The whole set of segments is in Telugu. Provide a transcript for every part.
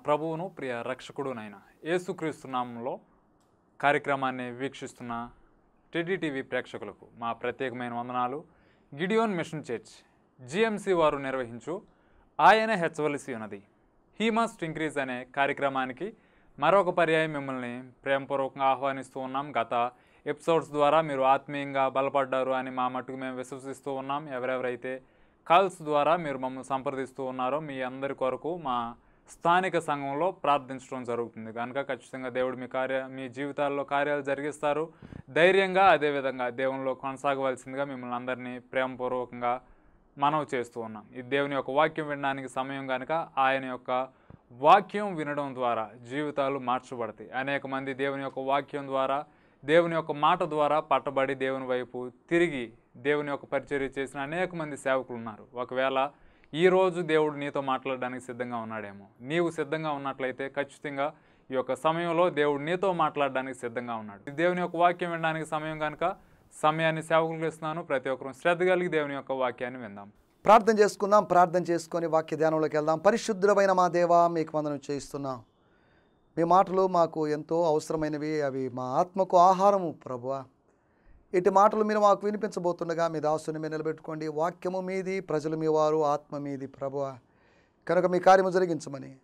ప్రభువును ప్రియ రక్షకుడునైన యేసుక్రీస్తు నామంలో కార్యక్రమాన్ని వీక్షిస్తున్న టీడీటీవీ ప్రేక్షకులకు మా ప్రత్యేకమైన వందనాలు గిడియోన్ మిషన్ చర్చ్ జిఎంసి వారు నిర్వహించు ఆయన హెచ్చవలసి ఉన్నది హీ మస్ట్ ఇంక్రీజ్ అనే కార్యక్రమానికి మరొక పర్యాయం మిమ్మల్ని ప్రేమపూర్వకంగా ఆహ్వానిస్తూ ఉన్నాం గత ఎపిసోడ్స్ ద్వారా మీరు ఆత్మీయంగా బలపడ్డారు అని మా మట్టుకు మేము విశ్వసిస్తూ ఉన్నాం ఎవరెవరైతే కాల్స్ ద్వారా మీరు మమ్మల్ని సంప్రదిస్తూ ఉన్నారో మీ అందరి కొరకు మా స్థానిక సంఘంలో ప్రార్థించడం జరుగుతుంది కనుక ఖచ్చితంగా దేవుడు మీ కార్య మీ జీవితాల్లో కార్యాలు జరిగిస్తారు ధైర్యంగా అదేవిధంగా దేవునిలో కొనసాగవలసిందిగా మిమ్మల్ని అందరినీ ప్రేమపూర్వకంగా మనవి చేస్తూ ఉన్నాం ఈ దేవుని యొక్క వాక్యం వినడానికి సమయం కనుక ఆయన యొక్క వాక్యం వినడం ద్వారా జీవితాలు మార్చబడతాయి అనేక మంది దేవుని యొక్క వాక్యం ద్వారా దేవుని యొక్క మాట ద్వారా పట్టబడి దేవుని వైపు తిరిగి దేవుని యొక్క పరిచర్య చేసిన అనేక మంది సేవకులు ఉన్నారు ఒకవేళ ఈ రోజు దేవుడు నీతో మాట్లాడడానికి సిద్ధంగా ఉన్నాడేమో నీవు సిద్ధంగా ఉన్నట్లయితే ఖచ్చితంగా ఈ యొక్క సమయంలో దేవుడు నీతో మాట్లాడడానికి సిద్ధంగా ఉన్నాడు దేవుని యొక్క వాక్యం వినడానికి సమయం కనుక సమయాన్ని సేవకులకు ఇస్తున్నాను ప్రతి ఒక్కరూ శ్రద్ధ కలిగి దేవుని యొక్క వాక్యాన్ని విందాం ప్రార్థన చేసుకుందాం ప్రార్థన చేసుకొని వాక్య ధ్యానంలోకి వెళ్దాం పరిశుద్ధమైన మా దేవా మీకు వందనం చేయిస్తున్నాం మీ మాటలు మాకు ఎంతో అవసరమైనవి అవి మా ఆత్మకు ఆహారము ప్రభువా ఇటు మాటలు మీరు మాకు వినిపించబోతుండగా మీ దాసుని మీరు నిలబెట్టుకోండి వాక్యము మీది ప్రజలు మీ వారు ఆత్మ మీది ప్రభువా కనుక మీ కార్యము జరిగించమని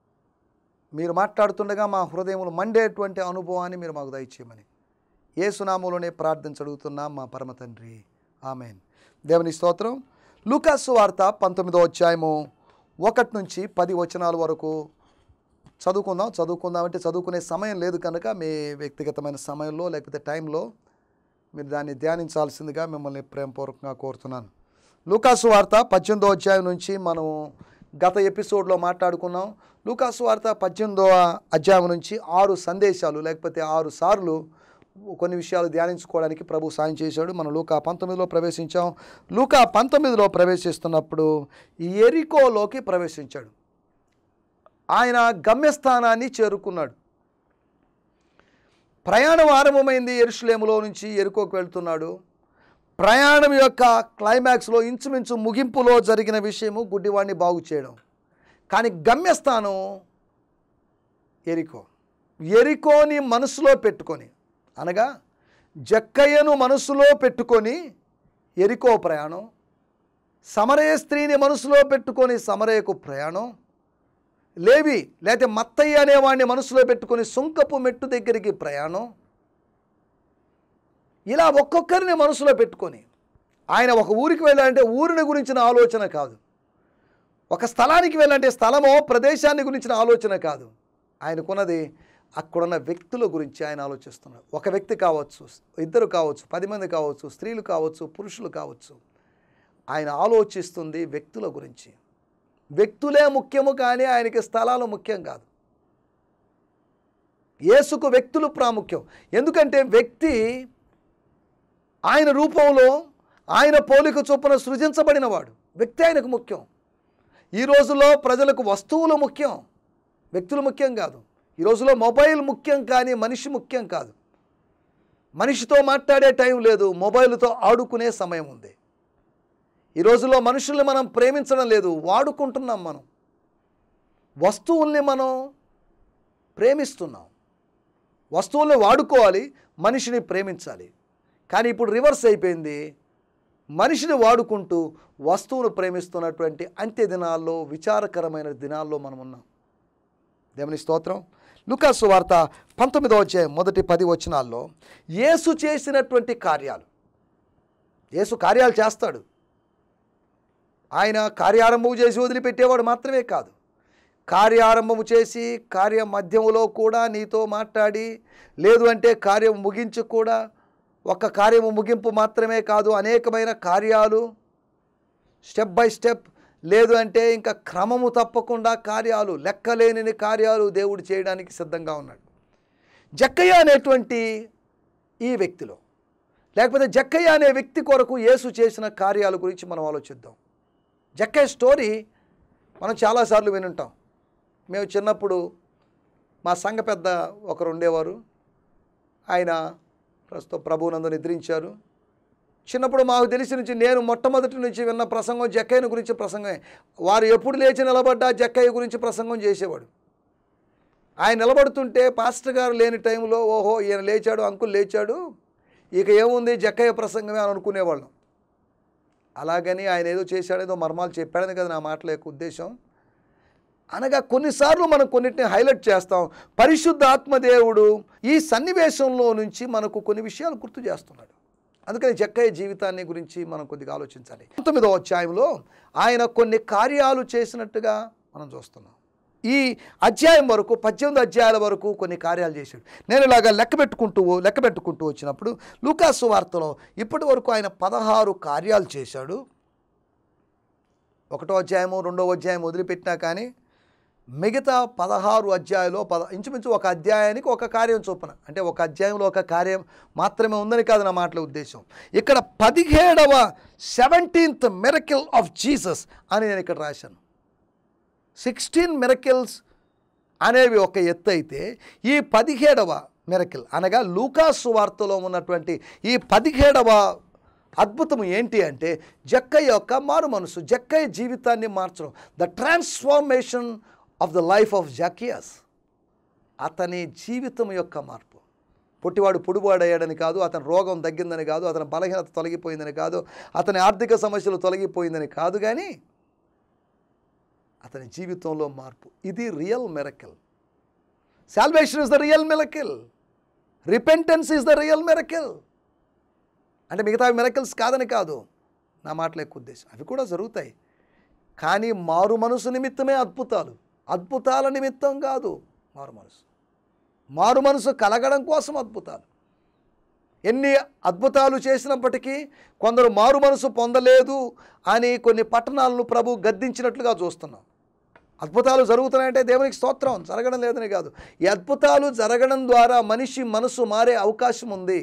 మీరు మాట్లాడుతుండగా మా హృదయములు మండేటువంటి అనుభవాన్ని మీరు మాకు దయచేయమని ఏ సునామంలోనే ప్రార్థించడుగుతున్నాం మా పరమ తండ్రి ఆమెన్ దేవుని స్తోత్రం లూకాసు వార్త పంతొమ్మిదో అధ్యాయము ఒకటి నుంచి పది వచనాల వరకు చదువుకుందాం చదువుకుందాం అంటే చదువుకునే సమయం లేదు కనుక మీ వ్యక్తిగతమైన సమయంలో లేకపోతే టైంలో మీరు దాన్ని ధ్యానించాల్సిందిగా మిమ్మల్ని ప్రేమపూర్వకంగా కోరుతున్నాను లూకాసు వార్త పద్దెనిమిదో అధ్యాయం నుంచి మనం గత ఎపిసోడ్లో మాట్లాడుకున్నాం లూకాసు వార్త పద్దెనిమిదో అధ్యాయం నుంచి ఆరు సందేశాలు లేకపోతే ఆరు సార్లు కొన్ని విషయాలు ధ్యానించుకోవడానికి ప్రభు సాయం చేశాడు మనం లూకా పంతొమ్మిదిలో ప్రవేశించాం లూకా పంతొమ్మిదిలో ప్రవేశిస్తున్నప్పుడు ఎరికోలోకి ప్రవేశించాడు ఆయన గమ్యస్థానాన్ని చేరుకున్నాడు ప్రయాణం ఆరంభమైంది ఎరుషులేములో నుంచి ఎరుకోకు వెళ్తున్నాడు ప్రయాణం యొక్క క్లైమాక్స్లో ఇంచుమించు ముగింపులో జరిగిన విషయము గుడ్డివాడిని బాగు చేయడం కానీ గమ్యస్థానం ఎరికో ఎరికోని మనసులో పెట్టుకొని అనగా జక్కయ్యను మనసులో పెట్టుకొని ఎరికో ప్రయాణం సమరయ స్త్రీని మనసులో పెట్టుకొని సమరయకు ప్రయాణం లేవి లేకపోతే మత్తయ్య అనేవాడిని మనసులో పెట్టుకొని సుంకపు మెట్టు దగ్గరికి ప్రయాణం ఇలా ఒక్కొక్కరిని మనసులో పెట్టుకొని ఆయన ఒక ఊరికి వెళ్ళాలంటే ఊరిని గురించిన ఆలోచన కాదు ఒక స్థలానికి వెళ్ళాలంటే స్థలమో ప్రదేశాన్ని గురించిన ఆలోచన కాదు ఆయనకున్నది అక్కడున్న వ్యక్తుల గురించి ఆయన ఆలోచిస్తున్నాడు ఒక వ్యక్తి కావచ్చు ఇద్దరు కావచ్చు పది మంది కావచ్చు స్త్రీలు కావచ్చు పురుషులు కావచ్చు ఆయన ఆలోచిస్తుంది వ్యక్తుల గురించి వ్యక్తులే ముఖ్యము కానీ ఆయనకి స్థలాలు ముఖ్యం కాదు యేసుకు వ్యక్తులు ప్రాముఖ్యం ఎందుకంటే వ్యక్తి ఆయన రూపంలో ఆయన పోలిక చొప్పున సృజించబడినవాడు వ్యక్తి ఆయనకు ముఖ్యం ఈ రోజుల్లో ప్రజలకు వస్తువులు ముఖ్యం వ్యక్తులు ముఖ్యం కాదు ఈ రోజులో మొబైల్ ముఖ్యం కానీ మనిషి ముఖ్యం కాదు మనిషితో మాట్లాడే టైం లేదు మొబైల్తో ఆడుకునే సమయం ఉంది ఈ రోజుల్లో మనుషుల్ని మనం ప్రేమించడం లేదు వాడుకుంటున్నాం మనం వస్తువుల్ని మనం ప్రేమిస్తున్నాం వస్తువుల్ని వాడుకోవాలి మనిషిని ప్రేమించాలి కానీ ఇప్పుడు రివర్స్ అయిపోయింది మనిషిని వాడుకుంటూ వస్తువును ప్రేమిస్తున్నటువంటి అంత్య దినాల్లో విచారకరమైన దినాల్లో మనం ఉన్నాం దేవుని స్తోత్రం లుకాసు వార్త పంతొమ్మిదో అధ్యాయం మొదటి పది వచనాల్లో యేసు చేసినటువంటి కార్యాలు యేసు కార్యాలు చేస్తాడు ఆయన కార్యారంభం చేసి వదిలిపెట్టేవాడు మాత్రమే కాదు కార్యారంభము చేసి కార్య మధ్యములో కూడా నీతో మాట్లాడి లేదు అంటే కార్యం ముగించి కూడా ఒక కార్యము ముగింపు మాత్రమే కాదు అనేకమైన కార్యాలు స్టెప్ బై స్టెప్ లేదు అంటే ఇంకా క్రమము తప్పకుండా కార్యాలు లెక్కలేని కార్యాలు దేవుడు చేయడానికి సిద్ధంగా ఉన్నాడు జక్కయ్య అనేటువంటి ఈ వ్యక్తిలో లేకపోతే జక్కయ్య అనే వ్యక్తి కొరకు యేసు చేసిన కార్యాల గురించి మనం ఆలోచిద్దాం జక్కయ్య స్టోరీ మనం చాలాసార్లు వినుంటాం మేము చిన్నప్పుడు మా సంఘ పెద్ద ఒకరు ఉండేవారు ఆయన ప్రస్తుతం ప్రభువునందు నిద్రించారు చిన్నప్పుడు మాకు తెలిసి నుంచి నేను మొట్టమొదటి నుంచి విన్న ప్రసంగం జక్కయ్యను గురించి ప్రసంగమే వారు ఎప్పుడు లేచి నిలబడ్డా జక్కయ్య గురించి ప్రసంగం చేసేవాడు ఆయన నిలబడుతుంటే పాస్టర్ గారు లేని టైంలో ఓహో ఈయన లేచాడు అంకుల్ లేచాడు ఇక ఏముంది జక్కయ్య ప్రసంగమే అని అనుకునేవాళ్ళం అలాగని ఆయన ఏదో చేశాడు ఏదో మర్మాలు చెప్పాడని కదా నా మాటల యొక్క ఉద్దేశం అనగా కొన్నిసార్లు మనం కొన్నిటిని హైలైట్ చేస్తాం పరిశుద్ధ ఆత్మదేవుడు ఈ సన్నివేశంలో నుంచి మనకు కొన్ని విషయాలు గుర్తు చేస్తున్నాడు అందుకని జక్కయ్య జీవితాన్ని గురించి మనం కొద్దిగా ఆలోచించాలి పంతొమ్మిదవ అధ్యాయంలో ఆయన కొన్ని కార్యాలు చేసినట్టుగా మనం చూస్తున్నాం ఈ అధ్యాయం వరకు పద్దెనిమిది అధ్యాయాల వరకు కొన్ని కార్యాలు చేశాడు నేను ఇలాగా లెక్క పెట్టుకుంటూ లెక్క పెట్టుకుంటూ వచ్చినప్పుడు లూకాసు వార్తలో ఇప్పటి వరకు ఆయన పదహారు కార్యాలు చేశాడు ఒకటో అధ్యాయము రెండో అధ్యాయం వదిలిపెట్టినా కానీ మిగతా పదహారు అధ్యాయంలో పద ఇంచుమించు ఒక అధ్యాయానికి ఒక కార్యం చొప్పున అంటే ఒక అధ్యాయంలో ఒక కార్యం మాత్రమే ఉందని కాదు నా మాటల ఉద్దేశం ఇక్కడ పదిహేడవ సెవెంటీన్త్ మిరకిల్ ఆఫ్ జీసస్ అని నేను ఇక్కడ రాశాను సిక్స్టీన్ మిరకిల్స్ అనేవి ఒక ఎత్తు అయితే ఈ పదిహేడవ మిరకిల్ అనగా లూకాసు వార్తలో ఉన్నటువంటి ఈ పదిహేడవ అద్భుతం ఏంటి అంటే జక్కయ్య యొక్క మారు మనసు జక్కయ్య జీవితాన్ని మార్చడం the transformation of the life of Zacchaeus అతని జీవితం యొక్క మార్పు పుట్టివాడు పొడివాడయ్యాడని కాదు అతని రోగం తగ్గిందని కాదు అతని బలహీనత తొలగిపోయిందని కాదు అతని ఆర్థిక సమస్యలు తొలగిపోయిందని కాదు కానీ అతని జీవితంలో మార్పు ఇది real miracle salvation is the real miracle repentance is the real miracle అంటే మిగతా మెరకిల్స్ కాదని కాదు నా మాటల ఎక్కువ ఉద్దేశం అవి కూడా జరుగుతాయి కానీ మారు మనసు నిమిత్తమే అద్భుతాలు అద్భుతాల నిమిత్తం కాదు మారు మనసు మారు మనసు కలగడం కోసం అద్భుతాలు ఎన్ని అద్భుతాలు చేసినప్పటికీ కొందరు మారు మనసు పొందలేదు అని కొన్ని పట్టణాలను ప్రభు గద్దించినట్లుగా చూస్తున్నాం అద్భుతాలు జరుగుతున్నాయంటే దేవునికి స్తోత్రం జరగడం లేదని కాదు ఈ అద్భుతాలు జరగడం ద్వారా మనిషి మనసు మారే అవకాశం ఉంది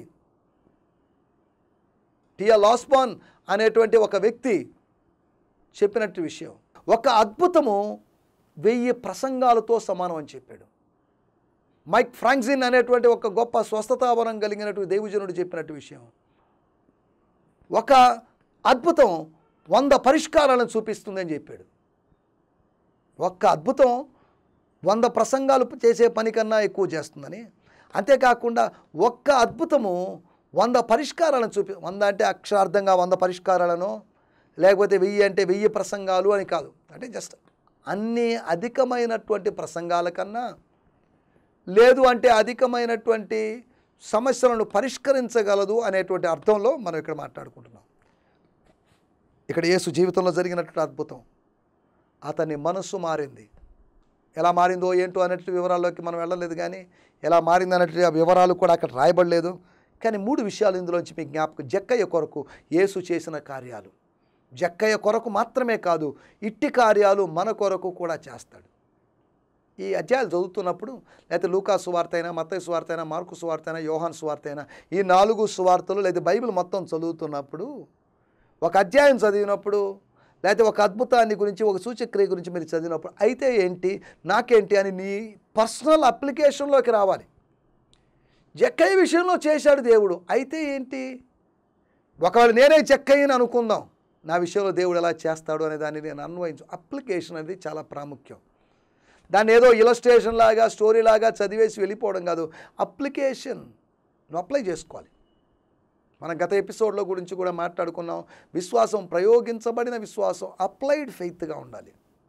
టియా లాస్పాన్ అనేటువంటి ఒక వ్యక్తి చెప్పినట్టు విషయం ఒక అద్భుతము వెయ్యి ప్రసంగాలతో సమానం అని చెప్పాడు మైక్ ఫ్రాంక్సిన్ అనేటువంటి ఒక గొప్ప స్వస్థతావరం కలిగినటువంటి దేవజనుడు చెప్పినట్టు విషయం ఒక అద్భుతం వంద పరిష్కారాలను చూపిస్తుందని చెప్పాడు ఒక్క అద్భుతం వంద ప్రసంగాలు చేసే పని కన్నా ఎక్కువ చేస్తుందని అంతేకాకుండా ఒక్క అద్భుతము వంద పరిష్కారాలను చూపి వంద అంటే అక్షరార్థంగా వంద పరిష్కారాలను లేకపోతే వెయ్యి అంటే వెయ్యి ప్రసంగాలు అని కాదు అంటే జస్ట్ అన్ని అధికమైనటువంటి ప్రసంగాల కన్నా లేదు అంటే అధికమైనటువంటి సమస్యలను పరిష్కరించగలదు అనేటువంటి అర్థంలో మనం ఇక్కడ మాట్లాడుకుంటున్నాం ఇక్కడ యేసు జీవితంలో జరిగినటువంటి అద్భుతం అతని మనస్సు మారింది ఎలా మారిందో ఏంటో అనేటి వివరాల్లోకి మనం వెళ్ళలేదు కానీ ఎలా మారింది అనేటి ఆ వివరాలు కూడా అక్కడ రాయబడలేదు కానీ మూడు విషయాలు ఇందులోంచి మీకు జ్ఞాపకం జక్కయ్య కొరకు యేసు చేసిన కార్యాలు జక్కయ్య కొరకు మాత్రమే కాదు ఇట్టి కార్యాలు మన కొరకు కూడా చేస్తాడు ఈ అధ్యాయాలు చదువుతున్నప్పుడు లేకపోతే లూకా సువార్త అయినా మత్తయ్య సువార్త అయినా మార్కు సువార్త అయినా యోహాన్ సువార్త అయినా ఈ నాలుగు సువార్తలు లేదా బైబిల్ మొత్తం చదువుతున్నప్పుడు ఒక అధ్యాయం చదివినప్పుడు లేకపోతే ఒక అద్భుతాన్ని గురించి ఒక సూచక్రియ గురించి మీరు చదివినప్పుడు అయితే ఏంటి నాకేంటి అని నీ పర్సనల్ అప్లికేషన్లోకి రావాలి జక్కయ్య విషయంలో చేశాడు దేవుడు అయితే ఏంటి ఒకవేళ నేనే జక్కయ్యని అనుకుందాం నా విషయంలో దేవుడు ఎలా చేస్తాడు అనే దాన్ని నేను అన్వయించు అప్లికేషన్ అనేది చాలా ప్రాముఖ్యం దాన్ని ఏదో ఇలస్ట్రేషన్ లాగా స్టోరీ లాగా చదివేసి వెళ్ళిపోవడం కాదు అప్లికేషన్ నువ్వు అప్లై చేసుకోవాలి మనం గత ఎపిసోడ్లో గురించి కూడా మాట్లాడుకున్నాం విశ్వాసం ప్రయోగించబడిన విశ్వాసం అప్లైడ్ ఫెయిత్గా ఉండాలి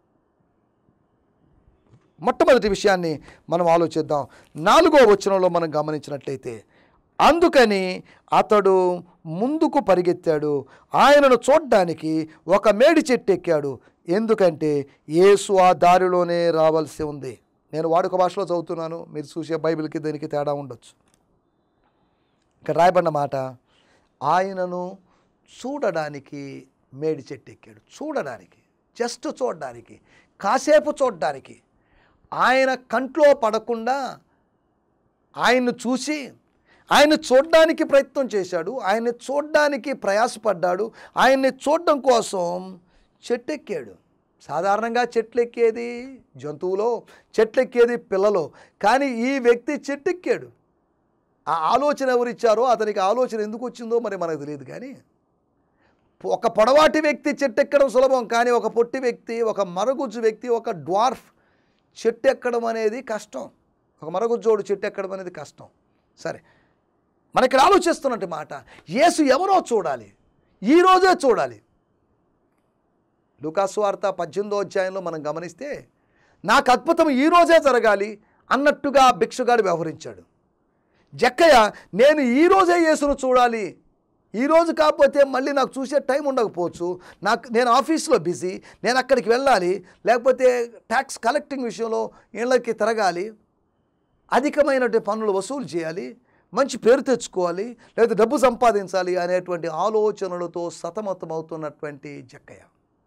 మొట్టమొదటి విషయాన్ని మనం ఆలోచిద్దాం నాలుగో వచనంలో మనం గమనించినట్లయితే అందుకని అతడు ముందుకు పరిగెత్తాడు ఆయనను చూడ్డానికి ఒక మేడి చెట్టు ఎక్కాడు ఎందుకంటే యేసు ఆ దారిలోనే రావాల్సి ఉంది నేను వాడుక భాషలో చదువుతున్నాను మీరు చూసే బైబిల్కి దీనికి తేడా ఉండొచ్చు ఇక్కడ రాయబడిన మాట ఆయనను చూడడానికి మేడి చెట్టు ఎక్కాడు చూడడానికి జస్ట్ చూడడానికి కాసేపు చూడడానికి ఆయన కంట్లో పడకుండా ఆయన్ను చూసి ఆయన చూడడానికి ప్రయత్నం చేశాడు ఆయన్ని చూడడానికి ప్రయాసపడ్డాడు ఆయన్ని చూడడం కోసం చెట్టు ఎక్కాడు సాధారణంగా చెట్లు ఎక్కేది జంతువులో చెట్లు ఎక్కేది పిల్లలో కానీ ఈ వ్యక్తి చెట్టు ఎక్కాడు ఆ ఆలోచన ఎవరిచ్చారో అతనికి ఆలోచన ఎందుకు వచ్చిందో మరి మనకు తెలియదు కానీ ఒక పొడవాటి వ్యక్తి చెట్టు ఎక్కడం సులభం కానీ ఒక పొట్టి వ్యక్తి ఒక మరుగుజ్జు వ్యక్తి ఒక డ్వార్ఫ్ చెట్టు ఎక్కడం అనేది కష్టం ఒక మరగుజ్జోడు చెట్టు ఎక్కడం అనేది కష్టం సరే మన ఇక్కడ ఆలోచిస్తున్నట్టు మాట యేసు ఎవరో చూడాలి ఈ రోజే చూడాలి లూకాసు వార్త పద్దెనిమిదో అధ్యాయంలో మనం గమనిస్తే నాకు అద్భుతం ఈ రోజే జరగాలి అన్నట్టుగా భిక్షగాడు వ్యవహరించాడు జక్కయ్య నేను ఈ రోజే యేసును చూడాలి ఈ రోజు కాకపోతే మళ్ళీ నాకు చూసే టైం ఉండకపోవచ్చు నాకు నేను ఆఫీస్లో బిజీ నేను అక్కడికి వెళ్ళాలి లేకపోతే ట్యాక్స్ కలెక్టింగ్ విషయంలో ఇళ్ళకి తిరగాలి అధికమైనటువంటి పనులు వసూలు చేయాలి మంచి పేరు తెచ్చుకోవాలి లేదా డబ్బు సంపాదించాలి అనేటువంటి ఆలోచనలతో సతమతమవుతున్నటువంటి జక్కయ్య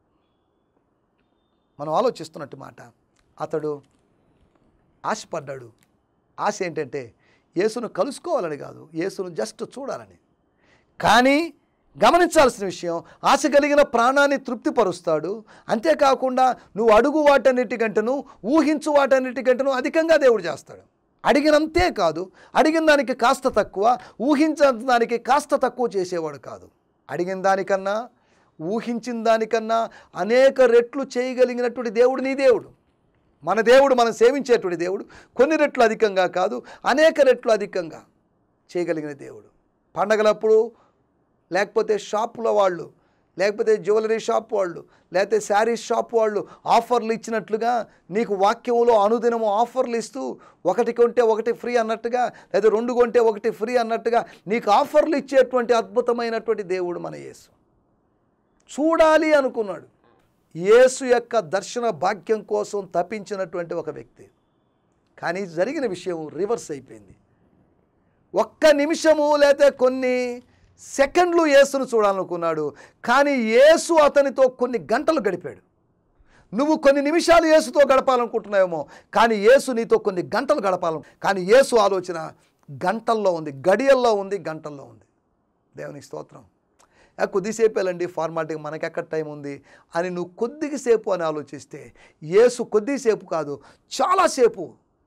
మనం ఆలోచిస్తున్నట్టు మాట అతడు ఆశపడ్డాడు ఆశ ఏంటంటే యేసును కలుసుకోవాలని కాదు యేసును జస్ట్ చూడాలని కానీ గమనించాల్సిన విషయం ఆశ కలిగిన ప్రాణాన్ని తృప్తిపరుస్తాడు అంతేకాకుండా నువ్వు అడుగు వాటన్నిటికంటను ఊహించు వాటన్నిటికంటను అధికంగా దేవుడు చేస్తాడు అడిగినంతే కాదు అడిగిన దానికి కాస్త తక్కువ ఊహించిన దానికి కాస్త తక్కువ చేసేవాడు కాదు అడిగిన దానికన్నా ఊహించిన దానికన్నా అనేక రెట్లు చేయగలిగినటువంటి దేవుడు నీ దేవుడు మన దేవుడు మనం సేవించేటువంటి దేవుడు కొన్ని రెట్లు అధికంగా కాదు అనేక రెట్లు అధికంగా చేయగలిగిన దేవుడు పండగలప్పుడు లేకపోతే షాపుల వాళ్ళు లేకపోతే జ్యువెలరీ షాప్ వాళ్ళు లేకపోతే శారీస్ షాప్ వాళ్ళు ఆఫర్లు ఇచ్చినట్లుగా నీకు వాక్యంలో అనుదినము ఆఫర్లు ఇస్తూ ఒకటి కొంటే ఒకటి ఫ్రీ అన్నట్టుగా లేదా రెండు కొంటే ఒకటి ఫ్రీ అన్నట్టుగా నీకు ఆఫర్లు ఇచ్చేటువంటి అద్భుతమైనటువంటి దేవుడు మన యేసు చూడాలి అనుకున్నాడు యేసు యొక్క దర్శన భాగ్యం కోసం తప్పించినటువంటి ఒక వ్యక్తి కానీ జరిగిన విషయం రివర్స్ అయిపోయింది ఒక్క నిమిషము లేకపోతే కొన్ని సెకండ్లు యేసును చూడాలనుకున్నాడు కానీ యేసు అతనితో కొన్ని గంటలు గడిపాడు నువ్వు కొన్ని నిమిషాలు యేసుతో గడపాలనుకుంటున్నావేమో కానీ యేసు నీతో కొన్ని గంటలు గడపాలను కానీ యేసు ఆలోచన గంటల్లో ఉంది గడియల్లో ఉంది గంటల్లో ఉంది దేవునికి స్తోత్రం ఆ కొద్దిసేపు వెళ్ళండి ఫార్మాలిటీగా మనకెక్కడ టైం ఉంది అని నువ్వు కొద్దిసేపు అని ఆలోచిస్తే యేసు కొద్దిసేపు కాదు చాలాసేపు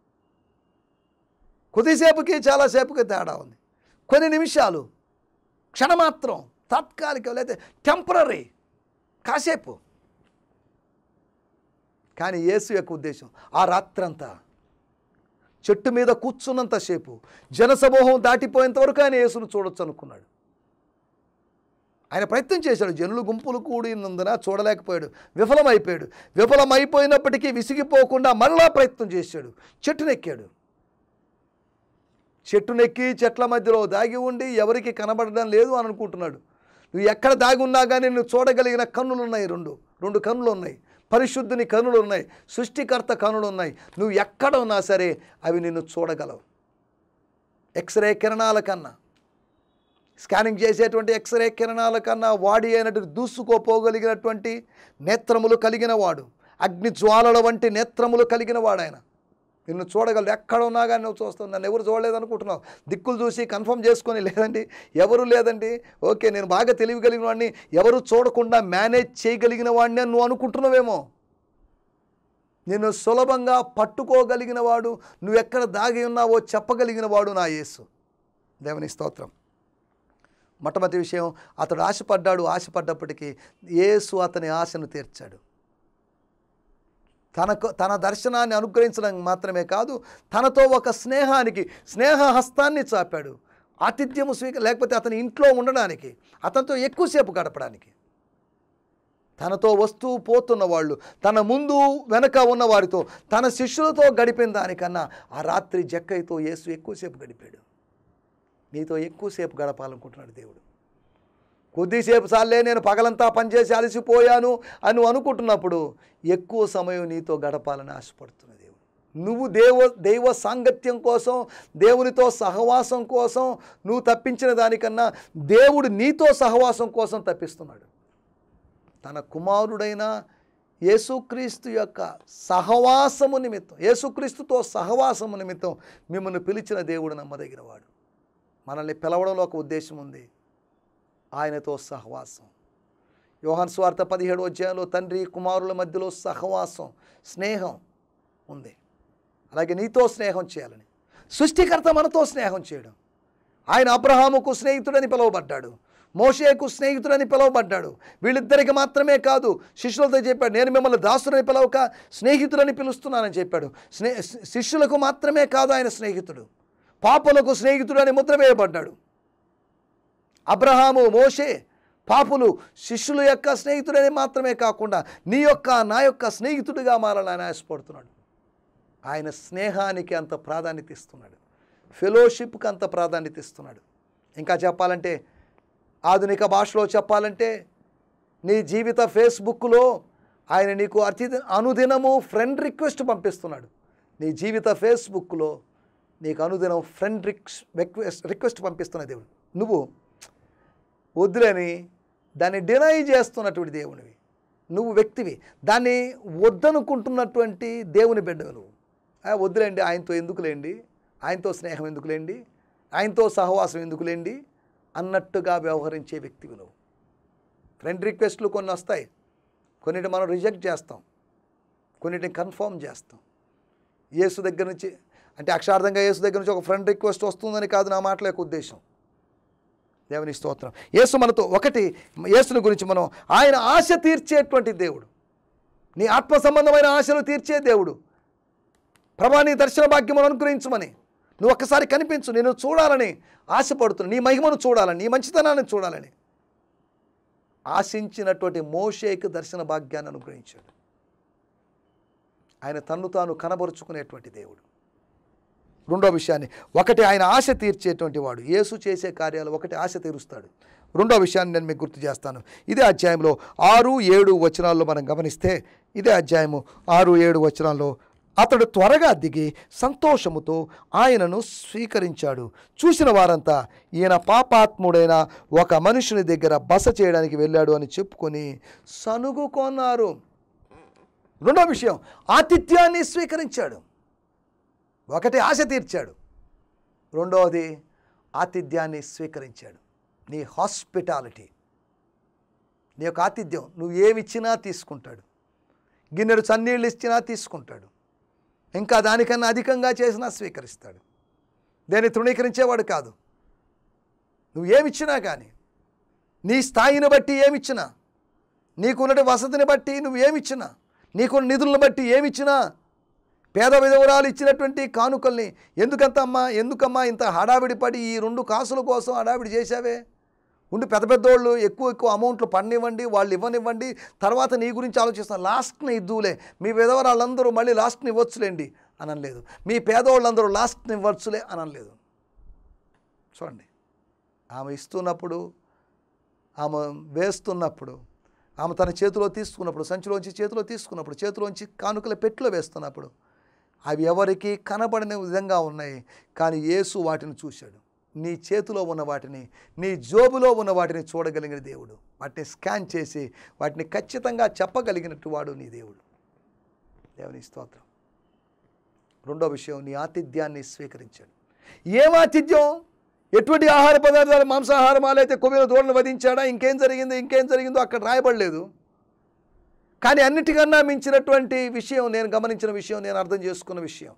కొద్దిసేపుకి చాలాసేపుకి తేడా ఉంది కొన్ని నిమిషాలు క్షణమాత్రం తాత్కాలిక లేదా టెంపరీ కాసేపు కానీ యేసు యొక్క ఉద్దేశం ఆ రాత్రంతా చెట్టు మీద కూర్చున్నంతసేపు జనసమూహం దాటిపోయేంత వరకు ఆయన యేసును చూడొచ్చు అనుకున్నాడు ఆయన ప్రయత్నం చేశాడు జనులు గుంపులు కూడినందున చూడలేకపోయాడు విఫలమైపోయాడు విఫలమైపోయినప్పటికీ విసిగిపోకుండా మళ్ళా ప్రయత్నం చేశాడు చెట్టునెక్కాడు చెట్టునెక్కి చెట్ల మధ్యలో దాగి ఉండి ఎవరికి కనబడడం లేదు అని అనుకుంటున్నాడు నువ్వు ఎక్కడ దాగి ఉన్నా కానీ నువ్వు చూడగలిగిన కన్నులు ఉన్నాయి రెండు రెండు కన్నులు ఉన్నాయి పరిశుద్ధుని కన్నులు ఉన్నాయి సృష్టికర్త కన్నులు ఉన్నాయి నువ్వు ఎక్కడ ఉన్నా సరే అవి నిన్ను చూడగలవు ఎక్స్రే కిరణాల కన్నా స్కానింగ్ చేసేటువంటి ఎక్స్రే కిరణాల కన్నా వాడి అయినటువంటి దూసుకోపోగలిగినటువంటి నేత్రములు కలిగిన వాడు అగ్ని జ్వాలల వంటి నేత్రములు కలిగిన వాడు ఆయన నిన్ను చూడగలరు ఎక్కడ ఉన్నా కానీ నువ్వు చూస్తావు నన్ను ఎవరు చూడలేదు అనుకుంటున్నావు దిక్కులు చూసి కన్ఫర్మ్ చేసుకొని లేదండి ఎవరు లేదండి ఓకే నేను బాగా తెలివి కలిగిన వాడిని ఎవరు చూడకుండా మేనేజ్ చేయగలిగిన వాడిని అని నువ్వు అనుకుంటున్నావేమో నిన్ను సులభంగా పట్టుకోగలిగిన వాడు నువ్వు ఎక్కడ దాగి ఉన్నావో చెప్పగలిగిన వాడు నా యేసు దేవుని స్తోత్రం మొట్టమొదటి విషయం అతడు ఆశపడ్డాడు ఆశపడ్డప్పటికీ యేసు అతని ఆశను తీర్చాడు తనకు తన దర్శనాన్ని అనుగ్రహించడం మాత్రమే కాదు తనతో ఒక స్నేహానికి స్నేహ హస్తాన్ని చాపాడు ఆతిథ్యము స్వీక లేకపోతే అతని ఇంట్లో ఉండడానికి అతనితో ఎక్కువసేపు గడపడానికి తనతో వస్తూ పోతున్న వాళ్ళు తన ముందు వెనక ఉన్న వారితో తన శిష్యులతో గడిపిన దానికన్నా ఆ రాత్రి జక్కయ్యతో యేసు ఎక్కువసేపు గడిపాడు నీతో ఎక్కువసేపు గడపాలనుకుంటున్నాడు దేవుడు కొద్దిసేపు సార్లే నేను పగలంతా పనిచేసి అలసిపోయాను అని నువ్వు అనుకుంటున్నప్పుడు ఎక్కువ సమయం నీతో గడపాలని ఆశపడుతున్న దేవుడు నువ్వు దేవ దైవ సాంగత్యం కోసం దేవునితో సహవాసం కోసం నువ్వు తప్పించిన దానికన్నా దేవుడు నీతో సహవాసం కోసం తప్పిస్తున్నాడు తన కుమారుడైన యేసుక్రీస్తు యొక్క సహవాసము నిమిత్తం యేసుక్రీస్తుతో సహవాసము నిమిత్తం మిమ్మల్ని పిలిచిన దేవుడు నమ్మదగిన వాడు మనల్ని పిలవడంలో ఒక ఉద్దేశం ఉంది ఆయనతో సహవాసం యోహాన్ స్వార్థ పదిహేడు అధ్యాయంలో తండ్రి కుమారుల మధ్యలో సహవాసం స్నేహం ఉంది అలాగే నీతో స్నేహం చేయాలని సృష్టికర్త మనతో స్నేహం చేయడం ఆయన అబ్రహాముకు స్నేహితుడని పిలువబడ్డాడు మోషేకు స్నేహితుడని పిలువబడ్డాడు వీళ్ళిద్దరికి మాత్రమే కాదు శిష్యులతో చెప్పాడు నేను మిమ్మల్ని దాసుడని పిలవక స్నేహితుడని పిలుస్తున్నానని చెప్పాడు స్నే శిష్యులకు మాత్రమే కాదు ఆయన స్నేహితుడు పాపులకు స్నేహితుడని ముద్ర వేయబడ్డాడు అబ్రహాము మోషే పాపులు శిష్యుల యొక్క స్నేహితుడని మాత్రమే కాకుండా నీ యొక్క నా యొక్క స్నేహితుడిగా మారాలని ఆశపడుతున్నాడు ఆయన స్నేహానికి అంత ప్రాధాన్యత ఇస్తున్నాడు ఫెలోషిప్కి అంత ప్రాధాన్యత ఇస్తున్నాడు ఇంకా చెప్పాలంటే ఆధునిక భాషలో చెప్పాలంటే నీ జీవిత ఫేస్బుక్లో ఆయన నీకు అతి అనుదినము ఫ్రెండ్ రిక్వెస్ట్ పంపిస్తున్నాడు నీ జీవిత ఫేస్బుక్లో నీకు అనుదినం ఫ్రెండ్ రిక్వెస్ట్ రిక్వెస్ట్ పంపిస్తున్న దేవుడు నువ్వు వద్దులని దాన్ని డినై చేస్తున్నటువంటి దేవునివి నువ్వు వ్యక్తివి దాన్ని వద్దనుకుంటున్నటువంటి దేవుని బిడ్డవు నువ్వు ఆ, వద్దులేండి ఆయనతో ఎందుకులేండి ఆయనతో స్నేహం ఎందుకులేండి ఆయనతో సహవాసం ఎందుకులేండి అన్నట్టుగా వ్యవహరించే వ్యక్తివి నువ్వు ఫ్రెండ్ రిక్వెస్ట్లు కొన్ని వస్తాయి కొన్నిటి మనం రిజెక్ట్ చేస్తాం కొన్నిటిని కన్ఫర్మ్ చేస్తాం యేసు దగ్గర నుంచి అంటే అక్షార్థంగా యేసు దగ్గర నుంచి ఒక ఫ్రెండ్ రిక్వెస్ట్ వస్తుందని కాదు నా మాటల యొక్క ఉద్దేశం దేవుని స్తోత్రం యేసు మనతో ఒకటి యేసుని గురించి మనం ఆయన ఆశ తీర్చేటువంటి దేవుడు నీ ఆత్మ సంబంధమైన ఆశలు తీర్చే దేవుడు ప్రభా నీ దర్శన భాగ్యమును అనుగ్రహించమని నువ్వు ఒక్కసారి కనిపించు నేను చూడాలని ఆశపడుతున్నా నీ మహిమను చూడాలని నీ మంచితనాన్ని చూడాలని ఆశించినటువంటి మోషేకి దర్శన భాగ్యాన్ని అనుగ్రహించాడు ఆయన తన్ను తాను కనబరుచుకునేటువంటి దేవుడు రెండో విషయాన్ని ఒకటి ఆయన ఆశ తీర్చేటువంటి వాడు యేసు చేసే కార్యాలు ఒకటి ఆశ తీరుస్తాడు రెండో విషయాన్ని నేను మీకు గుర్తు చేస్తాను ఇదే అధ్యాయంలో ఆరు ఏడు వచనాల్లో మనం గమనిస్తే ఇదే అధ్యాయము ఆరు ఏడు వచనాల్లో అతడు త్వరగా దిగి సంతోషముతో ఆయనను స్వీకరించాడు చూసిన వారంతా ఈయన పాపాత్ముడైన ఒక మనుషుని దగ్గర బస చేయడానికి వెళ్ళాడు అని చెప్పుకొని సనుగుకొన్నారు రెండో విషయం ఆతిథ్యాన్ని స్వీకరించాడు ఒకటి ఆశ తీర్చాడు రెండవది ఆతిథ్యాన్ని స్వీకరించాడు నీ హాస్పిటాలిటీ నీ యొక్క ఆతిథ్యం నువ్వు ఏమిచ్చినా తీసుకుంటాడు గిన్నెడు చన్నీళ్ళు ఇచ్చినా తీసుకుంటాడు ఇంకా దానికన్నా అధికంగా చేసినా స్వీకరిస్తాడు దేన్ని తృణీకరించేవాడు కాదు నువ్వు ఏమిచ్చినా కానీ నీ స్థాయిని బట్టి ఏమిచ్చినా నీకున్నటి వసతిని బట్టి నువ్వు ఏమిచ్చినా నీకున్న నిధులను బట్టి ఏమిచ్చినా పేద విధవరాలు ఇచ్చినటువంటి కానుకల్ని ఎందుకంత అమ్మా ఎందుకమ్మా ఇంత హడావిడి పడి ఈ రెండు కాసుల కోసం హడావిడి చేశావే ఉండి పెద్ద పెద్దోళ్ళు ఎక్కువ ఎక్కువ అమౌంట్లు పడినివ్వండి వాళ్ళు ఇవ్వనివ్వండి తర్వాత నీ గురించి ఆలోచిస్తాను లాస్ట్ని ఇద్దులే మీ విధవరాళ్ళందరూ మళ్ళీ లాస్ట్ని ఇవ్వచ్చులేండి అనలేదు మీ పేదవాళ్ళందరూ లాస్ట్ని ఇవ్వచ్చులే అనలేదు చూడండి ఆమె ఇస్తున్నప్పుడు ఆమె వేస్తున్నప్పుడు ఆమె తన చేతిలో తీసుకున్నప్పుడు సంచిలోంచి చేతిలో తీసుకున్నప్పుడు చేతిలోంచి కానుకల పెట్టిలో వేస్తున్నప్పుడు అవి ఎవరికి కనబడని విధంగా ఉన్నాయి కానీ యేసు వాటిని చూశాడు నీ చేతిలో ఉన్న వాటిని నీ జోబులో ఉన్న వాటిని చూడగలిగిన దేవుడు వాటిని స్కాన్ చేసి వాటిని ఖచ్చితంగా చెప్పగలిగినట్టు వాడు నీ దేవుడు దేవుని స్తోత్రం రెండో విషయం నీ ఆతిథ్యాన్ని స్వీకరించాడు ఏం ఆతిథ్యం ఎటువంటి ఆహార పదార్థాలు మాంసాహారమాలు అయితే కొవ్విన దూడను వధించాడా ఇంకేం జరిగింది ఇంకేం జరిగిందో అక్కడ రాయబడలేదు కానీ అన్నిటికన్నా మించినటువంటి విషయం నేను గమనించిన విషయం నేను అర్థం చేసుకున్న విషయం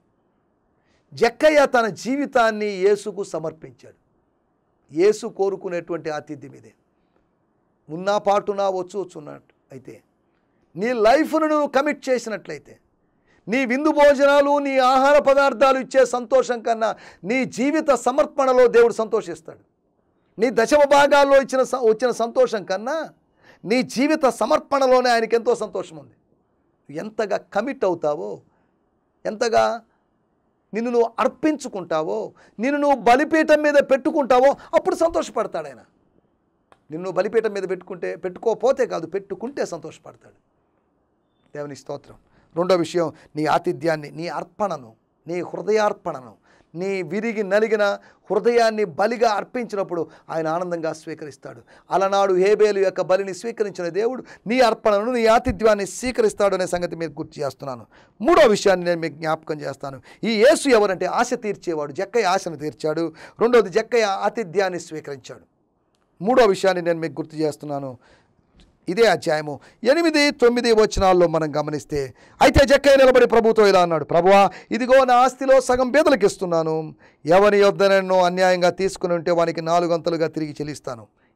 జక్కయ్య తన జీవితాన్ని యేసుకు సమర్పించాడు యేసు కోరుకునేటువంటి ఆతిథ్యం ఇదే ఉన్నా పాటునా వచ్చు వచ్చున్నట్టు అయితే నీ లైఫ్ను నువ్వు కమిట్ చేసినట్లయితే నీ విందు భోజనాలు నీ ఆహార పదార్థాలు ఇచ్చే సంతోషం కన్నా నీ జీవిత సమర్పణలో దేవుడు సంతోషిస్తాడు నీ దశమ భాగాల్లో ఇచ్చిన స- వచ్చిన సంతోషం కన్నా నీ జీవిత సమర్పణలోనే ఆయనకి ఎంతో సంతోషం ఉంది ఎంతగా కమిట్ అవుతావో ఎంతగా నిన్ను నువ్వు అర్పించుకుంటావో నిన్ను నువ్వు బలిపీఠం మీద పెట్టుకుంటావో అప్పుడు సంతోషపడతాడు ఆయన నిన్ను బలిపీఠం మీద పెట్టుకుంటే పెట్టుకోపోతే కాదు పెట్టుకుంటే సంతోషపడతాడు దేవుని స్తోత్రం రెండో విషయం నీ ఆతిథ్యాన్ని నీ అర్పణను నీ హృదయార్పణను నీ విరిగి నలిగిన హృదయాన్ని బలిగా అర్పించినప్పుడు ఆయన ఆనందంగా స్వీకరిస్తాడు అలనాడు హేబేలు యొక్క బలిని స్వీకరించిన దేవుడు నీ అర్పణను నీ ఆతిథ్యాన్ని స్వీకరిస్తాడు అనే సంగతి మీకు గుర్తు చేస్తున్నాను మూడో విషయాన్ని నేను మీకు జ్ఞాపకం చేస్తాను ఈ యేసు ఎవరంటే ఆశ తీర్చేవాడు జక్కయ్య ఆశను తీర్చాడు రెండోది జక్కయ్య ఆతిథ్యాన్ని స్వీకరించాడు మూడో విషయాన్ని నేను మీకు గుర్తు చేస్తున్నాను ఇదే అధ్యాయము ఎనిమిది తొమ్మిది వచనాల్లో మనం గమనిస్తే అయితే జక్కయ్య నిలబడి ప్రభుతో ఇలా అన్నాడు ప్రభువా ఇదిగో నా ఆస్తిలో సగం బీదలకు ఇస్తున్నాను ఎవరి యొద్ద నన్ను అన్యాయంగా తీసుకుని ఉంటే వానికి నాలుగు అంతలుగా తిరిగి చెల్లిస్తాను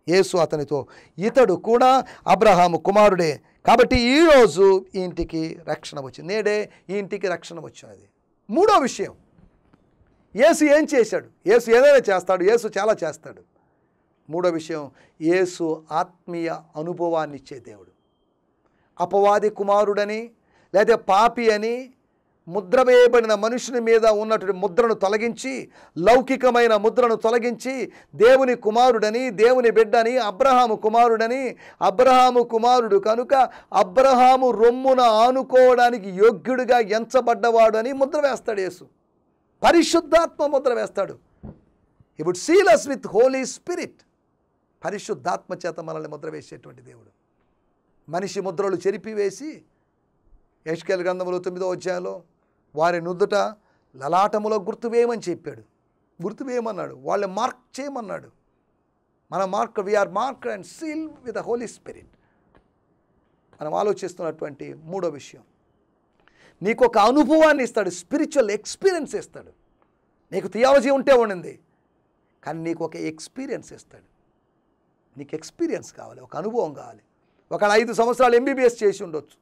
యేసు అతనితో ఇతడు కూడా అబ్రహాము కుమారుడే కాబట్టి ఈరోజు ఈ ఇంటికి రక్షణ వచ్చింది నేడే ఈ ఇంటికి రక్షణ వచ్చినది మూడో విషయం యేసు ఏం చేశాడు యేసు ఏదైనా చేస్తాడు యేసు చాలా చేస్తాడు మూడో విషయం యేసు ఆత్మీయ అనుభవాన్ని ఇచ్చే దేవుడు అపవాది కుమారుడని లేదా పాపి అని ముద్ర వేయబడిన మనుషుని మీద ఉన్నటువంటి ముద్రను తొలగించి లౌకికమైన ముద్రను తొలగించి దేవుని కుమారుడని దేవుని బిడ్డని అబ్రహాము కుమారుడని అబ్రహాము కుమారుడు కనుక అబ్రహాము రొమ్మున ఆనుకోవడానికి యోగ్యుడిగా ఎంచబడ్డవాడు అని ముద్ర వేస్తాడు యేసు పరిశుద్ధాత్మ ముద్ర వేస్తాడు ఇప్పుడు సీలస్ విత్ హోలీ స్పిరిట్ పరిశుద్ధాత్మ చేత మనల్ని ముద్ర వేసేటువంటి దేవుడు మనిషి ముద్రలు చెరిపివేసి యష్కేల్ గ్రంథములు తొమ్మిదో అధ్యాయంలో వారి నుదుట లలాటములో గుర్తువేయమని చెప్పాడు గుర్తువేయమన్నాడు వాళ్ళని మార్క్ చేయమన్నాడు మన mark we are mark and seal with the Holy Spirit మనం ఆలోచిస్తున్నటువంటి మూడో విషయం నీకు ఒక అనుభవాన్ని ఇస్తాడు స్పిరిచువల్ ఎక్స్పీరియన్స్ ఇస్తాడు నీకు థియాలజీ ఉంటే ఉండింది కానీ నీకు ఒక ఎక్స్పీరియన్స్ ఇస్తాడు నీకు ఎక్స్పీరియన్స్ కావాలి ఒక అనుభవం కావాలి ఒక ఐదు సంవత్సరాలు ఎంబీబీఎస్ చేసి ఉండొచ్చు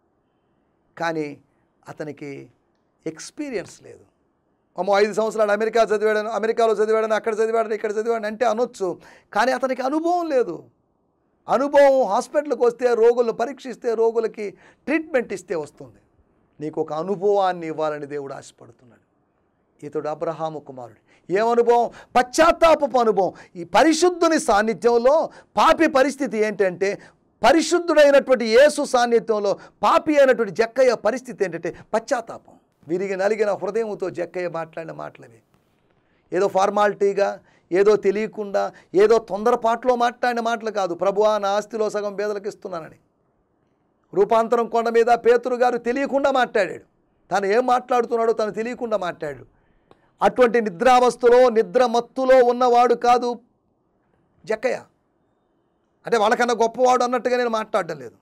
కానీ అతనికి ఎక్స్పీరియన్స్ లేదు అమ్మో ఐదు సంవత్సరాలు అమెరికా చదివాడని అమెరికాలో చదివాడని అక్కడ చదివాడని ఇక్కడ చదివాడని అంటే అనొచ్చు కానీ అతనికి అనుభవం లేదు అనుభవం హాస్పిటల్కి వస్తే రోగులను పరీక్షిస్తే రోగులకి ట్రీట్మెంట్ ఇస్తే వస్తుంది నీకు ఒక అనుభవాన్ని ఇవ్వాలని దేవుడు ఆశపడుతున్నాడు ఇతడు అబ్రహాము కుమారుడు ఏమనుభవం పశ్చాత్తాపపు అనుభవం ఈ పరిశుద్ధుని సాన్నిధ్యంలో పాపి పరిస్థితి ఏంటంటే పరిశుద్ధుడైనటువంటి యేసు సాన్నిధ్యంలో పాపి అయినటువంటి జక్కయ్య పరిస్థితి ఏంటంటే పశ్చాత్తాపం విరిగి నలిగిన హృదయంతో జక్కయ్య మాట్లాడిన మాటలవి ఏదో ఫార్మాలిటీగా ఏదో తెలియకుండా ఏదో తొందరపాట్లో మాట్లాడిన మాటలు కాదు ప్రభువా నా ఆస్తిలో సగం పేదలకు ఇస్తున్నానని రూపాంతరం కొండ మీద పేతురు గారు తెలియకుండా మాట్లాడాడు తను ఏం మాట్లాడుతున్నాడో తను తెలియకుండా మాట్లాడాడు అటువంటి నిద్రావస్థలో నిద్ర మత్తులో ఉన్నవాడు కాదు జక్కయ్య అంటే వాళ్ళకన్నా గొప్పవాడు అన్నట్టుగా నేను మాట్లాడడం లేదు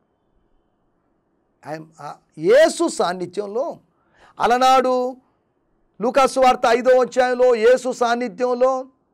ఆయన ఆ యేసు సాన్నిధ్యంలో అలనాడు లూకాసు వార్త ఐదో అధ్యాయంలో యేసు సాన్నిధ్యంలో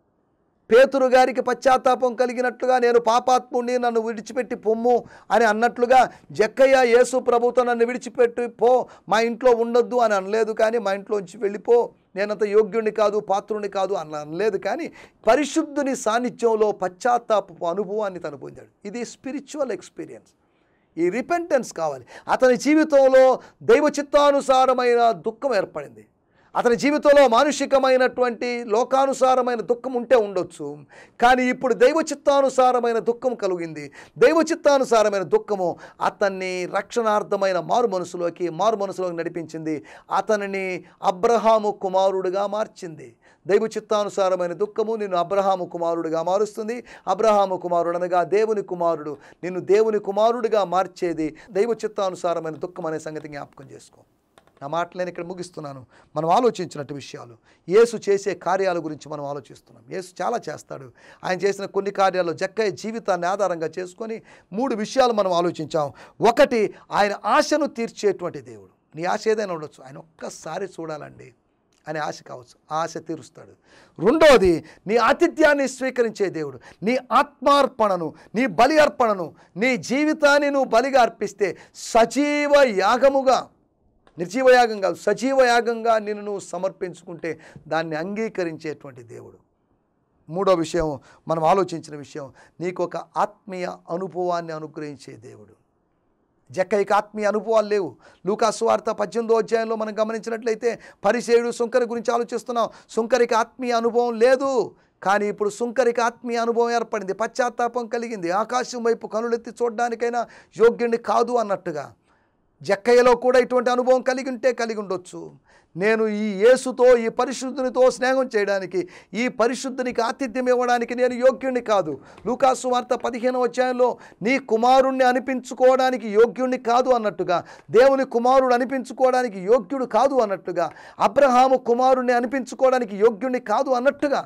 పేతురు గారికి పశ్చాత్తాపం కలిగినట్లుగా నేను పాపాత్ముడిని నన్ను విడిచిపెట్టి పొమ్ము అని అన్నట్లుగా జక్కయ్య యేసు ప్రభుతో నన్ను విడిచిపెట్టి పో మా ఇంట్లో ఉండొద్దు అని అనలేదు కానీ మా ఇంట్లోంచి వెళ్ళిపో నేనంత యోగ్యుడిని కాదు పాత్రుని కాదు అని అనలేదు కానీ పరిశుద్ధుని సాన్నిధ్యంలో పశ్చాత్తాపపు అనుభవాన్ని తను పొందాడు ఇది స్పిరిచువల్ ఎక్స్పీరియన్స్ ఈ రిపెంటెన్స్ కావాలి అతని జీవితంలో దైవ చిత్తానుసారమైన దుఃఖం ఏర్పడింది అతని జీవితంలో మానుషికమైనటువంటి లోకానుసారమైన దుఃఖం ఉంటే ఉండొచ్చు కానీ ఇప్పుడు దైవ చిత్తానుసారమైన దుఃఖం కలిగింది దైవ చిత్తానుసారమైన దుఃఖము అతన్ని రక్షణార్థమైన మారు మనసులోకి మారు మనసులోకి నడిపించింది అతనిని అబ్రహాము కుమారుడుగా మార్చింది దైవ చిత్తానుసారమైన దుఃఖము నిన్ను అబ్రహాము కుమారుడుగా మారుస్తుంది అబ్రహాము కుమారుడు అనగా దేవుని కుమారుడు నిన్ను దేవుని కుమారుడిగా మార్చేది దైవ చిత్తానుసారమైన దుఃఖం అనే సంగతి జ్ఞాపకం చేసుకో నా మాటలు నేను ఇక్కడ ముగిస్తున్నాను మనం ఆలోచించినట్టు విషయాలు యేసు చేసే కార్యాల గురించి మనం ఆలోచిస్తున్నాం యేసు చాలా చేస్తాడు ఆయన చేసిన కొన్ని కార్యాలు జక్కయ్య జీవితాన్ని ఆధారంగా చేసుకొని మూడు విషయాలు మనం ఆలోచించాం ఒకటి ఆయన ఆశను తీర్చేటువంటి దేవుడు నీ ఆశ ఏదైనా ఉండొచ్చు ఆయన ఒక్కసారి చూడాలండి అనే ఆశ కావచ్చు ఆ ఆశ తీరుస్తాడు రెండోది నీ ఆతిథ్యాన్ని స్వీకరించే దేవుడు నీ ఆత్మార్పణను నీ బలి అర్పణను నీ జీవితాన్ని నువ్వు బలిగా అర్పిస్తే సజీవ యాగముగా నిర్జీవ యాగం కాదు సజీవ యాగంగా నిన్ను నువ్వు సమర్పించుకుంటే దాన్ని అంగీకరించేటువంటి దేవుడు మూడో విషయం మనం ఆలోచించిన విషయం నీకు ఒక ఆత్మీయ అనుభవాన్ని అనుగ్రహించే దేవుడు జక్కయ్యకి ఆత్మీయ అనుభవాలు లేవు లూకాసు వార్త పద్దెనిమిదో అధ్యాయంలో మనం గమనించినట్లయితే పరిసేయుడు సుంకరి గురించి ఆలోచిస్తున్నాం సుంకరికి ఆత్మీయ అనుభవం లేదు కానీ ఇప్పుడు సుంకరికి ఆత్మీయ అనుభవం ఏర్పడింది పశ్చాత్తాపం కలిగింది ఆకాశం వైపు కనులెత్తి చూడడానికైనా యోగ్యుడిని కాదు అన్నట్టుగా జక్కయ్యలో కూడా ఇటువంటి అనుభవం కలిగి ఉంటే కలిగి ఉండొచ్చు నేను ఈ యేసుతో ఈ పరిశుద్ధునితో స్నేహం చేయడానికి ఈ పరిశుద్ధునికి ఆతిథ్యం ఇవ్వడానికి నేను యోగ్యుణ్ణి కాదు లూకాసు వార్త పదిహేను అధ్యాయంలో నీ కుమారుణ్ణి అనిపించుకోవడానికి యోగ్యుణ్ణి కాదు అన్నట్టుగా దేవుని కుమారుడు అనిపించుకోవడానికి యోగ్యుడు కాదు అన్నట్టుగా అబ్రహాము కుమారుణ్ణి అనిపించుకోవడానికి యోగ్యుణ్ణి కాదు అన్నట్టుగా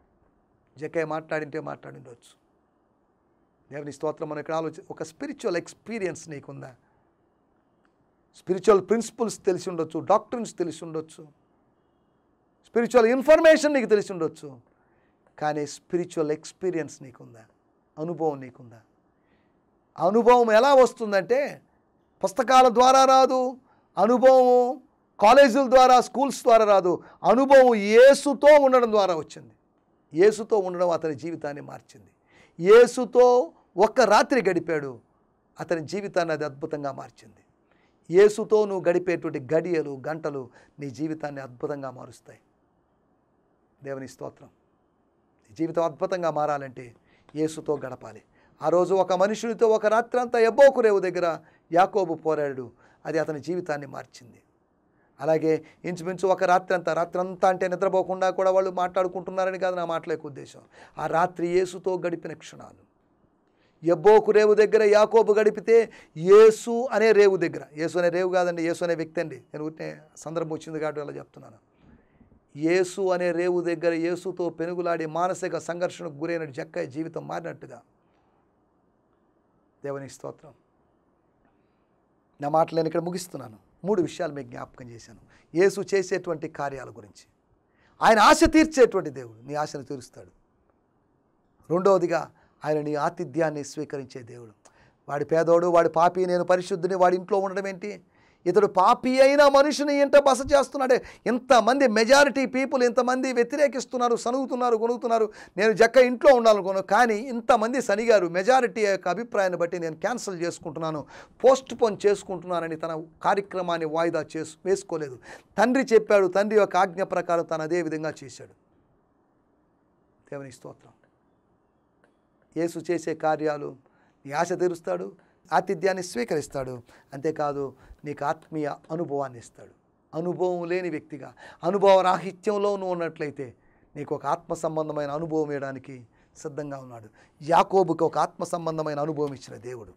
జక్కయ్య మాట్లాడింటే మాట్లాడిండొచ్చు దేవుని స్తోత్రం మనం ఇక్కడ ఆలోచి ఒక స్పిరిచువల్ ఎక్స్పీరియన్స్ నీకుందా స్పిరిచువల్ ప్రిన్సిపల్స్ తెలిసి ఉండొచ్చు డాక్టర్స్ తెలిసి ఉండొచ్చు స్పిరిచువల్ ఇన్ఫర్మేషన్ నీకు తెలిసి ఉండొచ్చు కానీ స్పిరిచువల్ ఎక్స్పీరియన్స్ నీకుందా అనుభవం నీకుందా అనుభవం ఎలా వస్తుందంటే పుస్తకాల ద్వారా రాదు అనుభవం కాలేజీల ద్వారా స్కూల్స్ ద్వారా రాదు అనుభవం యేసుతో ఉండడం ద్వారా వచ్చింది యేసుతో ఉండడం అతని జీవితాన్ని మార్చింది యేసుతో ఒక్క రాత్రి గడిపాడు అతని జీవితాన్ని అది అద్భుతంగా మార్చింది యేసుతో నువ్వు గడిపేటువంటి గడియలు గంటలు నీ జీవితాన్ని అద్భుతంగా మారుస్తాయి దేవుని స్తోత్రం నీ జీవితం అద్భుతంగా మారాలంటే యేసుతో గడపాలి ఆ రోజు ఒక మనుషునితో ఒక రాత్రి అంతా ఎబ్బోకు రేవు దగ్గర యాకోబు పోరాడు అది అతని జీవితాన్ని మార్చింది అలాగే ఇంచుమించు ఒక రాత్రి అంతా రాత్రి అంతా అంటే నిద్రపోకుండా కూడా వాళ్ళు మాట్లాడుకుంటున్నారని కాదు నా మాటలేక ఉద్దేశం ఆ రాత్రి యేసుతో గడిపిన క్షణాలు ఎబ్బోకు రేవు దగ్గర యాకోబు గడిపితే యేసు అనే రేవు దగ్గర యేసు అనే రేవు కాదండి యేసు అనే వ్యక్తి అండి నేను ఊరికే సందర్భం వచ్చింది కాబట్టి అలా చెప్తున్నాను యేసు అనే రేవు దగ్గర యేసుతో పెనుగులాడి మానసిక సంఘర్షణకు గురైన జక్కయ్య జీవితం మారినట్టుగా దేవునికి స్తోత్రం నా మాటలు నేను ఇక్కడ ముగిస్తున్నాను మూడు విషయాలు మీకు జ్ఞాపకం చేశాను యేసు చేసేటువంటి కార్యాల గురించి ఆయన ఆశ తీర్చేటువంటి దేవుడు నీ ఆశను తీరుస్తాడు రెండవదిగా ఆయన నీ ఆతిథ్యాన్ని స్వీకరించే దేవుడు వాడి పేదోడు వాడి పాపి నేను పరిశుద్ధుని వాడి ఇంట్లో ఉండడం ఏంటి ఇతడు పాపి అయిన మనిషిని ఇంట బస చేస్తున్నాడే ఇంతమంది మెజారిటీ పీపుల్ ఇంతమంది వ్యతిరేకిస్తున్నారు సనుగుతున్నారు కొనుగుతున్నారు నేను జక్క ఇంట్లో ఉండాలనుకున్నాను కానీ ఇంతమంది సనిగారు మెజారిటీ యొక్క అభిప్రాయాన్ని బట్టి నేను క్యాన్సిల్ చేసుకుంటున్నాను పోస్ట్ పోన్ చేసుకుంటున్నానని తన కార్యక్రమాన్ని వాయిదా చేసు వేసుకోలేదు తండ్రి చెప్పాడు తండ్రి యొక్క ఆజ్ఞ ప్రకారం తను అదే విధంగా చేశాడు దేవుని స్తోత్రం యేసు చేసే కార్యాలు నీ ఆశ తీరుస్తాడు ఆతిథ్యాన్ని స్వీకరిస్తాడు అంతేకాదు నీకు ఆత్మీయ అనుభవాన్ని ఇస్తాడు అనుభవం లేని వ్యక్తిగా అనుభవ రాహిత్యంలో నువ్వు ఉన్నట్లయితే నీకు ఒక ఆత్మ సంబంధమైన అనుభవం ఇవ్వడానికి సిద్ధంగా ఉన్నాడు యాకోబుకి ఒక ఆత్మ సంబంధమైన అనుభవం ఇచ్చిన దేవుడు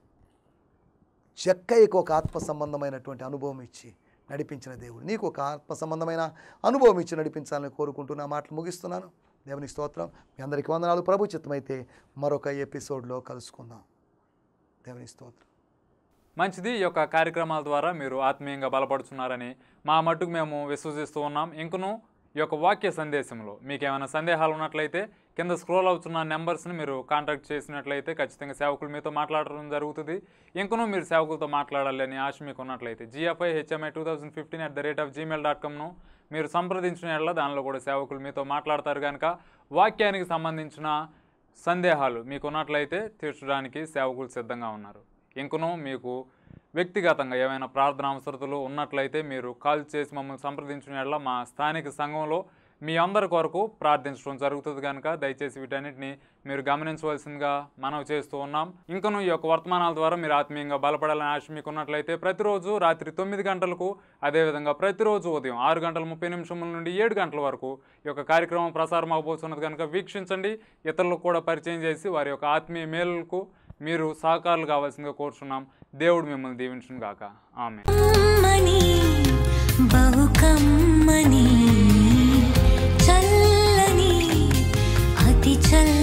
జక్కయ్యకు ఒక ఆత్మ సంబంధమైనటువంటి అనుభవం ఇచ్చి నడిపించిన దేవుడు నీకు ఒక ఆత్మ సంబంధమైన అనుభవం ఇచ్చి నడిపించాలని కోరుకుంటూ నా మాటలు ముగిస్తున్నాను దేవుని స్తోత్రం మీ అందరికీ వందనాలు ప్రభు చిత్తమైతే మరొక ఎపిసోడ్లో కలుసుకుందాం దేవుని స్తోత్రం మంచిది ఈ యొక్క కార్యక్రమాల ద్వారా మీరు ఆత్మీయంగా బలపడుతున్నారని మా మట్టుకు మేము విశ్వసిస్తూ ఉన్నాం ఇంకను ఈ యొక్క వాక్య సందేశంలో మీకు ఏమైనా సందేహాలు ఉన్నట్లయితే కింద స్క్రోల్ అవుతున్న నెంబర్స్ని మీరు కాంటాక్ట్ చేసినట్లయితే ఖచ్చితంగా సేవకులు మీతో మాట్లాడడం జరుగుతుంది ఇంకనూ మీరు సేవకులతో మాట్లాడాలి అని ఆశ మీకు ఉన్నట్లయితే GFI HMI two thousand fifteen at the rate of Gmail dot కామ్ను మీరు సంప్రదించిన యెడల దానిలో కూడా సేవకులు మీతో మాట్లాడతారు కనుక వాక్యానికి సంబంధించిన సందేహాలు మీకు ఉన్నట్లయితే తీర్చడానికి సేవకులు సిద్ధంగా ఉన్నారు ఇంకనూ మీకు వ్యక్తిగతంగా ఏమైనా ప్రార్థన అవసరతలు ఉన్నట్లయితే మీరు కాల్ చేసి మమ్మల్ని సంప్రదించిన యెడల మా స్థానిక సంఘంలో మీ అందరి కొరకు ప్రార్థించడం జరుగుతుంది కనుక దయచేసి వీటన్నిటిని మీరు గమనించవలసిందిగా మనవి చేస్తూ ఉన్నాం ఇంకను ఈ యొక్క వర్తమానాల ద్వారా మీరు ఆత్మీయంగా బలపడాలని ఆశ మీకు ఉన్నట్లయితే ప్రతిరోజు రాత్రి తొమ్మిది గంటలకు అదేవిధంగా ప్రతిరోజు ఉదయం ఆరు గంటల ముప్పై నిమిషముల నుండి ఏడు గంటల వరకు ఈ యొక్క కార్యక్రమం ప్రసారం అవబోతున్నది కనుక వీక్షించండి ఇతరులకు కూడా పరిచయం చేసి వారి యొక్క ఆత్మీయ మేలులకు మీరు సహకారులు కావాల్సిందిగా కోరుచున్నాం దేవుడు మిమ్మల్ని దీవించును గాక ఆమె కమ్మని బహు కమ్మని చల్లని అతి చల్లని